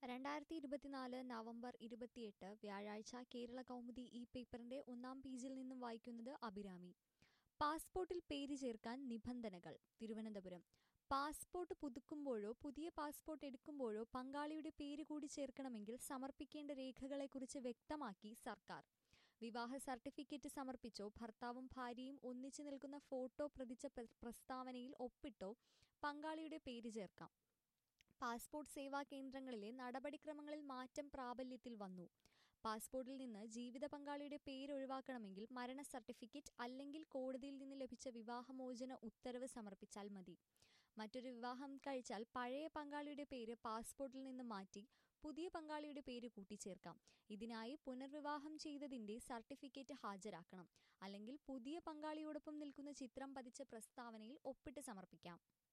രണ്ടായിരത്തി ഇരുപത്തിനാല് നവംബർ ഇരുപത്തിയെട്ട് വ്യാഴാഴ്ച കേരള കൗമുദി ഈ പേപ്പറിന്റെ ഒന്നാം പേജിൽ നിന്നും വായിക്കുന്നത് അഭിരാമി പാസ്പോർട്ടിൽ പേര് ചേർക്കാൻ നിബന്ധനകൾ തിരുവനന്തപുരം പാസ്പോർട്ട് പുതുക്കുമ്പോഴോ പുതിയ പാസ്പോർട്ട് എടുക്കുമ്പോഴോ പങ്കാളിയുടെ പേര് കൂടി ചേർക്കണമെങ്കിൽ സമർപ്പിക്കേണ്ട രേഖകളെക്കുറിച്ച് വ്യക്തമാക്കി സർക്കാർ വിവാഹ സർട്ടിഫിക്കറ്റ് സമർപ്പിച്ചോ ഭർത്താവും ഭാര്യയും ഒന്നിച്ചു നിൽക്കുന്ന ഫോട്ടോ പ്രതിച്ച പ്ര- പ്രസ്താവനയിൽ ഒപ്പിട്ടോ പങ്കാളിയുടെ പേര് ചേർക്കാം പാസ്പോർട്ട് സേവാ കേന്ദ്രങ്ങളിലെ നടപടിക്രമങ്ങളിൽ മാറ്റം പ്രാബല്യത്തിൽ വന്നു പാസ്പോർട്ടിൽ നിന്ന് ജീവിത പങ്കാളിയുടെ പേര് ഒഴിവാക്കണമെങ്കിൽ മരണ സർട്ടിഫിക്കറ്റ് അല്ലെങ്കിൽ കോടതിയിൽ നിന്ന് ലഭിച്ച വിവാഹമോചന ഉത്തരവ് സമർപ്പിച്ചാൽ മതി മറ്റൊരു വിവാഹം കഴിച്ചാൽ പഴയ പങ്കാളിയുടെ പേര് പാസ്പോർട്ടിൽ നിന്ന് മാറ്റി പുതിയ പങ്കാളിയുടെ പേര് കൂട്ടിച്ചേർക്കാം ഇതിനായി പുനർവിവാഹം ചെയ്തതിന്റെ സർട്ടിഫിക്കറ്റ് ഹാജരാക്കണം അല്ലെങ്കിൽ പുതിയ പങ്കാളിയോടൊപ്പം നിൽക്കുന്ന ചിത്രം പതിച്ച പ്രസ്താവനയിൽ ഒപ്പിട്ട് സമർപ്പിക്കാം